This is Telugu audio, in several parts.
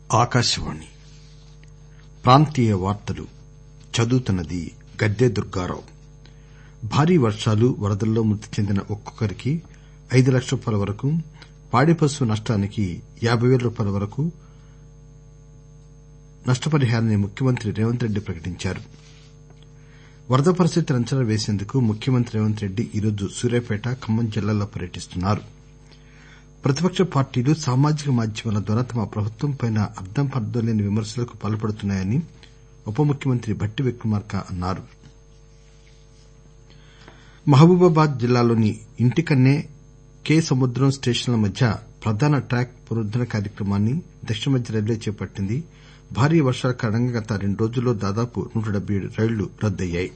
ఆకాశవాణి ప్రాంతీయ వార్తలు చదువుతున్నది గద్దె దుర్గారావు భారీ వర్షాలు వరదల్లో మృతి చెందిన ఒక్కొక్కరికి ఐదు లక్షల రూపాయల వరకు పాడి పశువు నష్టానికి యాబై పేల రూపాయల వరకు నష్టపరిహారాన్ని ముఖ్యమంత్రి రేవంత్ రెడ్డి ప్రకటించారు వరద పరిస్థితిని అంచనా వేసేందుకు ముఖ్యమంత్రి రేవంత్ రెడ్డి ఈరోజు సూర్యాపేట ఖమ్మం జిల్లాల్లో పర్యటిస్తున్నారు ప్రతిపక్ష పార్టీలు సామాజిక మాధ్యమాల ద్వారా తమ ప్రభుత్వంపై అర్థం పర్థం లేని విమర్శలకు పాల్పడుతున్నాయని ఉప ముఖ్యమంత్రి భట్టి విక్రమార్క అన్నారు మహబూబాబాద్ జిల్లాలోని ఇంటికన్నే కె సముద్రం స్టేషన్ల మధ్య ప్రధాన ట్రాక్ పునరుద్దరణ కార్యక్రమాన్ని దక్షిణ మధ్య రైల్వే చేపట్టింది భారీ వర్షాల కారణంగా గత రెండు రోజుల్లో దాదాపు నూట డెబ్బై ఏడు రైళ్లు రద్దయ్యాయి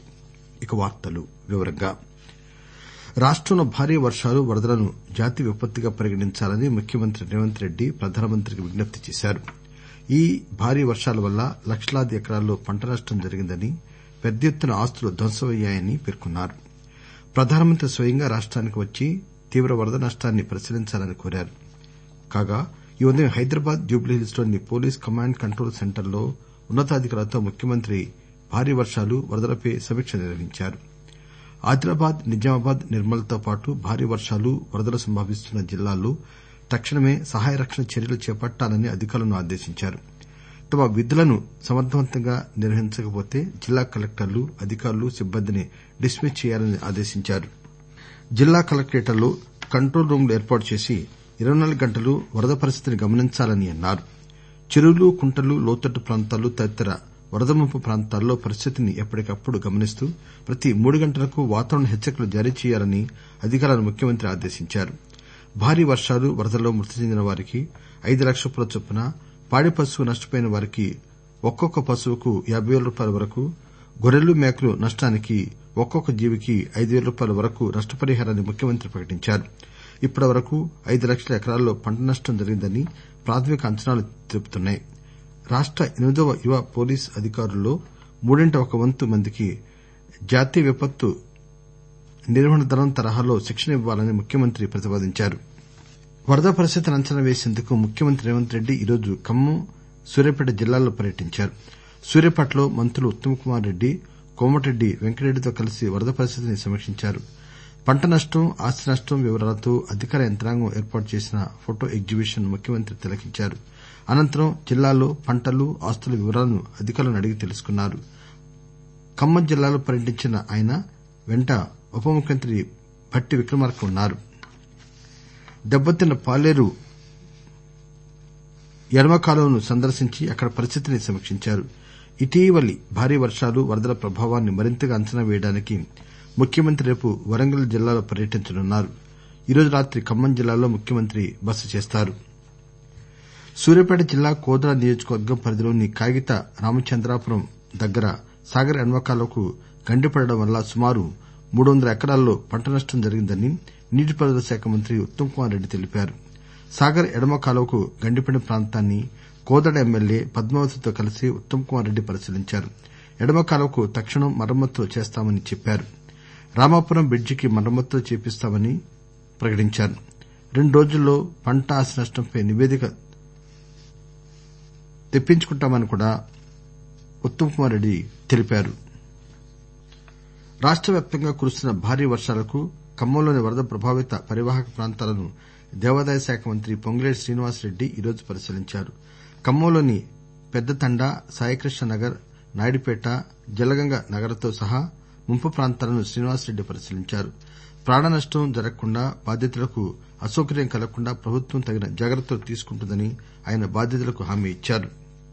రాష్టంలో భారీ వర్షాలు వరదలను జాతీయ విపత్తుగా పరిగణించాలని ముఖ్యమంత్రి రేవంత్ రెడ్డి ప్రధానమంత్రికి విజ్ఞప్తి చేశారు ఈ భారీ వర్షాల వల్ల లక్షలాది ఎకరాల్లో పంట నష్టం జరిగిందని పెద్ద ఎత్తున ఆస్తులు ధ్వంసమయ్యాయని పేర్కొన్నారు ప్రధానమంత్రి స్వయంగా రాష్టానికి వచ్చి తీవ్ర వరద నష్టాన్ని పరిశీలించాలని కోరారు కాగా ఈ ఉదయం హైదరాబాద్ జుబ్లీహిల్స్ లోని పోలీస్ కమాండ్ కంట్రోల్ సెంటర్ లో ఉన్న తాధికారులతో ముఖ్యమంత్రి భారీ వర్షాలు వరదలపై సమీక్ష నిర్వహించారు ఆదిలాబాద్ నిజామాబాద్ నిర్మల్ తో పాటు భారీ వర్షాలు వరదలు సంభవిస్తున్న జిల్లాల్లో తక్షణమే సహాయ రక్షణ చర్యలు చేపట్టాలని అధికారులను ఆదేశించారు తమ విధులను సమర్దవంతంగా నిర్వహించకపోతే జిల్లా కలెక్టర్లు అధికారులు సిబ్బందిని డిస్మిస్ చేయాలని ఆదేశించారు జిల్లా కలెక్టరేట్లలో కంట్రోల్ రూంలు ఏర్పాటు చేసి ఇరవై నాలుగు గంటలూ వరద పరిస్థితిని గమనించాలని అన్నారు చెరువులు కుంటలు లోతట్టు ప్రాంతాలు తదితర వరద ముంపు ప్రాంతాల్లో పరిస్థితిని ఎప్పటికప్పుడు గమనిస్తూ ప్రతి మూడు గంటలకు వాతావరణ హెచ్చరికలు జారీ చేయాలని అధికారులను ముఖ్యమంత్రి ఆదేశించారు భారీ వర్షాలు వరదల్లో మృతి చెందిన వారికి ఐదు లక్షల రూపాయల చొప్పున పాడి పశువు నష్టపోయిన వారికి ఒక్కొక్క పశువుకు యాబై పేల రూపాయల వరకు గొర్రెలు మేకలు నష్టానికి ఒక్కొక్క జీవికి ఐదు పేల రూపాయల వరకు నష్టపరిహారాన్ని ముఖ్యమంత్రి ప్రకటించారు ఇప్పటివరకు ఐదు లక్షల ఎకరాల్లో పంట నష్టం జరిగిందని ప్రాథమిక అంచనాలు తెలుపుతున్నాయి రాష్ట ఎనిమిదవ యువ పోలీసు అధికారుల్లో మూడింట ఒక వంతు మందికి జాతీయ విపత్తు నిర్వహణ దళం తరహాలో శిక్షణ ఇవ్వాలని ముఖ్యమంత్రి ప్రతిపాదించారు వరద పరిస్థితిని అంచనా వేసేందుకు ముఖ్యమంత్రి రేవంత్ రెడ్డి ఈరోజు ఖమ్మం సూర్యాపేట జిల్లాల్లో పర్యటించారు సూర్యాపేటలో మంత్రులు ఉత్తమ్ కుమార్ రెడ్డి కోమటిరెడ్డి వెంకటరెడ్డితో కలిసి వరద పరిస్థితిని సమీక్షించారు పంట నష్టం ఆస్తి నష్టం వివరాలతో అధికార యంత్రాంగం ఏర్పాటు చేసిన ఫొటో ఎగ్జిబిషన్ ముఖ్యమంత్రి తిలకించారు అనంతరం జిల్లాలో పంటలు ఆస్తుల వివరాలను అధికారులను అడిగి తెలుసుకున్నారు ఖమ్మం జిల్లాలో పర్యటించిన ఆయన వెంట ఉప ముఖ్యమంత్రి భట్టి విక్రమార్క ఉన్నారు దెబ్బతిన్న పాలేరు ఎడమ కాలువను సందర్శించి అక్కడ పరిస్థితిని సమీక్షించారు ఇటీవలి భారీ వర్షాలు వరదల ప్రభావాన్ని మరింతగా అంచనా వేయడానికి ముఖ్యమంత్రి రేపు వరంగల్ జిల్లాలో పర్యటించనున్నారు ఈరోజు రాత్రి ఖమ్మం జిల్లాలో ముఖ్యమంత్రి బస చేస్తారు సూర్యాపేట జిల్లా కోదాడ నియోజకవర్గం పరిధిలోని కాగిత రామచంద్రాపురం దగ్గర సాగర్ ఎడమ కాలువకు గండిపడడం వల్ల సుమారు మూడు వందల ఎకరాల్లో పంట నష్టం జరిగిందని నీటిపారుదల శాఖ మంత్రి ఉత్తమ్ కుమార్ రెడ్డి తెలిపారు సాగర్ ఎడమ కాలువకు గండిపడిన ప్రాంతాన్ని కోదాడ ఎమ్మెల్యే పద్మావతితో కలిసి ఉత్తమ్ కుమార్ రెడ్డి పరిశీలించారు ఎడమ కాలువకు తక్షణం మరమ్మతులు చేస్తామని చెప్పారు రామాపురం బ్రిడ్జికి మరమ్మతులు చేపిస్తామని ప్రకటించారు రెండు రోజుల్లో పంట ఆస్తి నష్టంపై నివేదిక తెప్పించుకుంటామని కూడా ఉత్తమ్ కుమార్ రెడ్డి తెలిపారు రాష్ట వ్యాప్తంగా కురుస్తున్న భారీ వర్షాలకు ఖమ్మంలోని వరద ప్రభావిత పరివాహక ప్రాంతాలను దేవాదాయ శాఖ మంత్రి పొంగులేటి శ్రీనివాసరెడ్డి ఈరోజు పరిశీలించారు ఖమ్మంలోని పెద్దతండా సాయికృష్ణ నగర్ నాయుడుపేట జలగంగ నగర్తో సహా ముంపు ప్రాంతాలను శ్రీనివాసరెడ్డి పరిశీలించారు ప్రాణ నష్టం జరగకుండా బాధితులకు అసౌకర్యం కలగకుండా ప్రభుత్వం తగిన జాగ్రత్తలు తీసుకుంటుందని ఆయన బాధితులకు హామీ ఇచ్చారు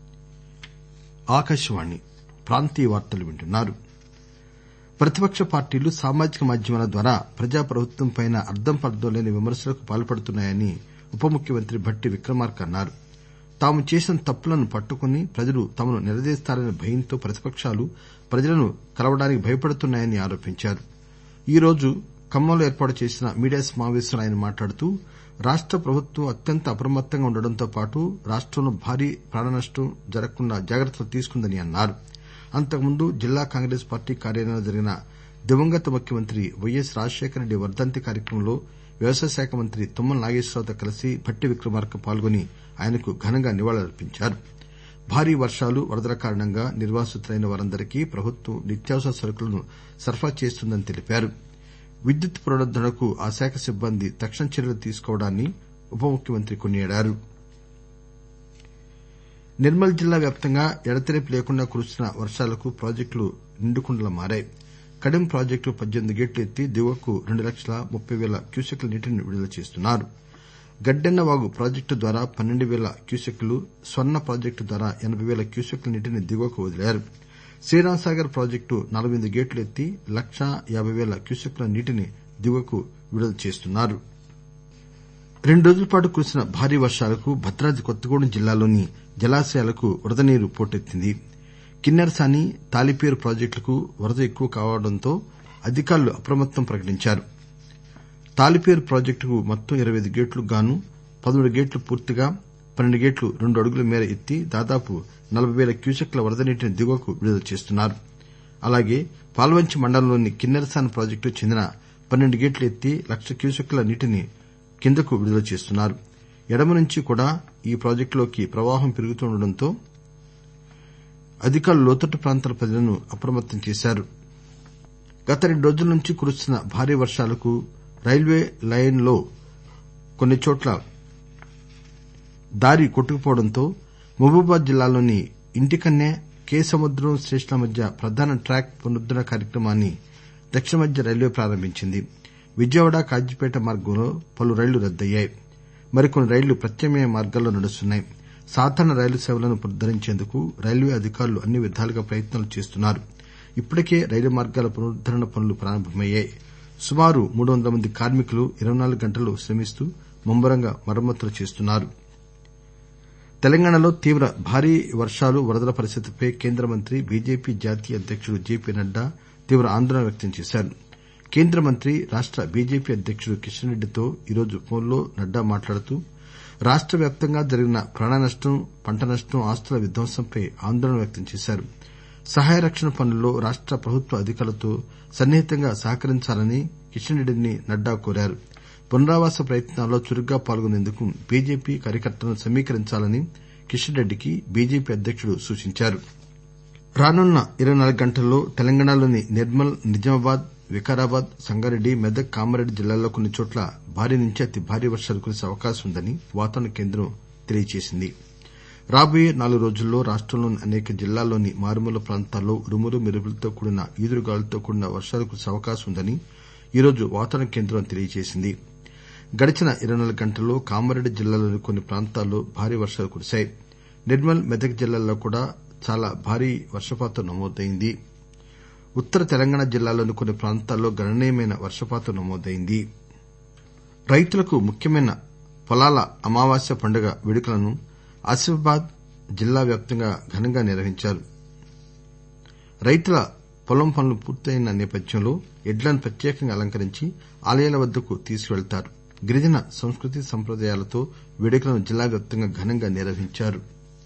ప్రతిపక్ష పార్టీలు సామాజిక మాధ్యమాల ద్వారా ప్రజా ప్రభుత్వంపై అర్థం పర్థం లేని విమర్శలకు పాల్పడుతున్నాయని ఉప ముఖ్యమంత్రి భట్టి విక్రమార్క అన్నారు తాము చేసిన తప్పులను పట్టుకుని ప్రజలు తమను నిలదీస్తారనే భయంతో ప్రతిపక్షాలు ప్రజలను కలవడానికి భయపడుతున్నాయని ఆరోపించారు ఈరోజు ఖమ్మంలో ఏర్పాటు చేసిన మీడియా సమావేశంలో ఆయన మాట్లాడుతూ రాష్ట ప్రభుత్వం అత్యంత అప్రమత్తంగా ఉండడంతో పాటు రాష్టంలో భారీ ప్రాణ నష్టం జరగకుండా జాగ్రత్తలు తీసుకుందని అన్నారు అంతకుముందు జిల్లా కాంగ్రెస్ పార్టీ కార్యాలయంలో జరిగిన దివంగత ముఖ్యమంత్రి వైఎస్ రాజశేఖరరెడ్డి వర్దంతి కార్యక్రమంలో వ్యవసాయ శాఖ మంత్రి తుమ్మల నాగేశ్వరరావుతో కలిసి భట్టి విక్రమార్క పాల్గొని ఆయనకు ఘనంగా నివాళులర్పించారు భారీ వర్షాలు వరదల కారణంగా నిర్వాసితులైన వారందరికీ ప్రభుత్వం నిత్యావసర సరకులను సరఫరా చేస్తుందని తెలిపారు విద్యుత్ పునరుద్దరణకు ఆ శాఖ సిబ్బంది తక్షణ చర్యలు తీసుకోవడాన్ని ఉప ముఖ్యమంత్రి కొనియాడారు నిర్మల్ జిల్లా వ్యాప్తంగా ఎడతెరిపి లేకుండా కురుస్తున్న వర్షాలకు ప్రాజెక్టులు నిండుకుండలా మారాయి కడెం ప్రాజెక్టు పద్దెనిమిది గేట్లు ఎత్తి దిగువకు రెండు లక్షల ముప్పై పేల క్యూసెక్కుల నీటిని విడుదల చేస్తున్నారు గడ్డెన్న వాగు ప్రాజెక్టు ద్వారా పన్నెండు పేల క్యూసెక్కులు స్వర్ణ ప్రాజెక్టు ద్వారా ఎనబై పేల క్యూసెక్కుల నీటిని దిగువకు వదిలారు శ్రీరాం సాగర్ ప్రాజెక్టు నలబై ఎనిమిది గేట్లు ఎత్తి లక్షా యాబై పేల క్యూసెక్కుల నీటిని దిగువకు విడుదల చేస్తున్నారు రెండు రోజుల పాటు కురిసిన భారీ వర్షాలకు భద్రాద్రి కొత్తగూడెం జిల్లాలోని జలాశయాలకు వరద నీరు పోటెత్తింది కిన్నెరసాని తాలిపేరు ప్రాజెక్టులకు వరద ఎక్కువ కావడంతో అధికారులు అప్రమత్తం ప్రకటించారు తాలిపేరు ప్రాజెక్టుకు మొత్తం ఇరవై ఐదు గేట్లకు గాను పదమూడు గేట్లు పూర్తిగా పన్నెండు గేట్లు రెండు అడుగుల మేర ఎత్తి దాదాపు నలబై పేల క్యూసెక్కుల వరద నీటిని దిగువకు విడుదల చేస్తున్నారు అలాగే పాల్వంచి మండలంలోని కిన్నెరసాని ప్రాజెక్టుకు చెందిన పన్నెండు గేట్లు ఎత్తి లక్ష క్యూసెక్కుల నీటిని కిందకు విడుదల చేస్తున్నారు ఎడమ నుంచి కూడా ఈ ప్రాజెక్టులోకి ప్రవాహం పెరుగుతుండటంతో అధికారులు లోతట్టు ప్రాంతాల ప్రజలను అప్రమత్తం చేశారు గత రెండు రోజుల నుంచి కురుస్తున్న భారీ వర్షాలకు రైల్వే లైన్ లో కొన్ని చోట్ల దారి కొట్టుకుపోవడంతో మహబూబాబాద్ జిల్లాలోని ఇంటికన్నె కె సముద్రం స్టేషన్ల మధ్య ప్రధాన ట్రాక్ పునరుద్దరణ కార్యక్రమాన్ని దక్షిణ మధ్య రైల్వే ప్రారంభించింది విజయవాడ కాజీపేట మార్గంలో పలు రైళ్లు రద్దయ్యాయి మరికొన్ని రైళ్లు ప్రత్యామ్నాయ మార్గాల్లో నడుస్తున్నాయి సాధారణ రైలు సేవలను పునరుద్దరించేందుకు రైల్వే అధికారులు అన్ని విధాలుగా ప్రయత్నాలు చేస్తున్నారు ఇప్పటికే రైలు మార్గాల పునరుద్దరణ పనులు ప్రారంభమయ్యాయి సుమారు మూడు వందల మంది కార్మికులు ఇరవై నాలుగు గంటలు శ్రమిస్తూ ముమ్మరంగా మరమ్మతులు చేస్తున్నారు తెలంగాణలో తీవ్ర భారీ వర్షాలు వరదల పరిస్థితిపై కేంద్ర మంత్రి బీజేపీ జాతీయ అధ్యకుడు జేపీ నడ్డా తీవ్ర ఆందోళన వ్యక్తం చేశారు కేంద్ర మంత్రి రాష్ట బీజేపీ అధ్యకుడు కిషన్ రెడ్డితో ఈరోజు ఫోన్లో నడ్డా మాట్లాడుతూ రాష్ట వ్యాప్తంగా జరిగిన ప్రాణ నష్టం పంట నష్టం ఆస్తుల విధ్వంసంపై ఆందోళన వ్యక్తం చేశారు సహాయ రక్షణ పనుల్లో రాష్ట ప్రభుత్వ అధికారులతో సన్నిహితంగా సహకరించాలని కిషన్ రెడ్డిని నడ్డా కోరారు పునరావాస ప్రయత్నాల్లో చురుగ్గా పాల్గొనేందుకు బీజేపీ కార్యకర్తలను సమీకరించాలని కిషన్ రెడ్డికి బీజేపీ అధ్యకుడు సూచించారు రానున్న ఇరవై నాలుగు గంటల్లో తెలంగాణలోని నిర్మల్ నిజామాబాద్ వికారాబాద్ సంగారెడ్డి మెదక్ కామారెడ్డి జిల్లాల్లో కొన్ని చోట్ల భారీ నుంచి అతి భారీ వర్షాలు కురిసే అవకాశం ఉందని వాతావరణ కేంద్రం తెలియజేసింది రాబోయే నాలుగు రోజుల్లో రాష్టంలోని అనేక జిల్లాల్లోని మారుమూల ప్రాంతాల్లో ఉరుములు మెరుపులతో కూడిన ఈదురుగాలులతో కూడిన వర్షాలు కురిసే అవకాశం ఉందని ఈరోజు వాతావరణ కేంద్రం తెలియజేసింది గడిచిన ఇరవై నాలుగు గంటల్లో కామారెడ్డి జిల్లాలోని కొన్ని ప్రాంతాల్లో భారీ వర్షాలు కురిశాయి నిర్మల్ మెదక్ జిల్లాల్లో కూడా చాలా భారీ వర్షపాతం నమోదైంది ఉత్తర తెలంగాణ జిల్లాలోని కొన్ని ప్రాంతాల్లో గణనీయమైన వర్షపాతం నమోదైంది రైతులకు ముఖ్యమైన పొలాల అమావాస్య పండుగ వేడుకలను ఆసిఫాబాద్ జిల్లా వ్యాప్తంగా ఘనంగా నిర్వహించారు రైతుల పొలం పనులు పూర్తయిన నేపథ్యంలో ఎడ్లను ప్రత్యేకంగా అలంకరించి ఆలయాల వద్దకు తీసుకువెళతారు గిరిజన సంస్కృతి సంప్రదాయాలతో వేడుకలను జిల్లా వ్యాప్తంగా ఘనంగా నిర్వహించారు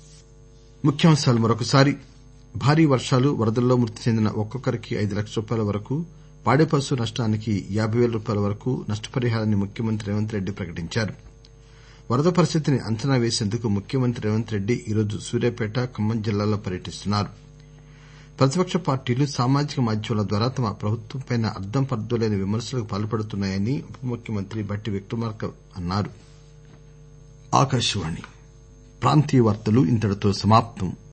భారీ వర్షాలు వరదల్లో మృతి చెందిన ఒక్కొక్కరికి ఐదు లక్షల రూపాయల వరకు పాడి పశు నష్టానికి యాబై పేల రూపాయల వరకు నష్టపరిహారాన్ని ముఖ్యమంత్రి రేవంత్ రెడ్డి ప్రకటించారు వరద పరిస్థితిని అంచనా వేసేందుకు ముఖ్యమంత్రి రేవంత్ రెడ్డి ఈరోజు సూర్యాపేట ఖమ్మం జిల్లాల్లో పర్యటిస్తున్నారు ప్రతిపక్ష పార్టీలు సామాజిక మాధ్యమాల ద్వారా తమ ప్రభుత్వంపై అర్థం పర్థం లేని విమర్శలకు పాల్పడుతున్నాయని ఉప ముఖ్యమంత్రి భట్టి విక్రమార్క అన్నారు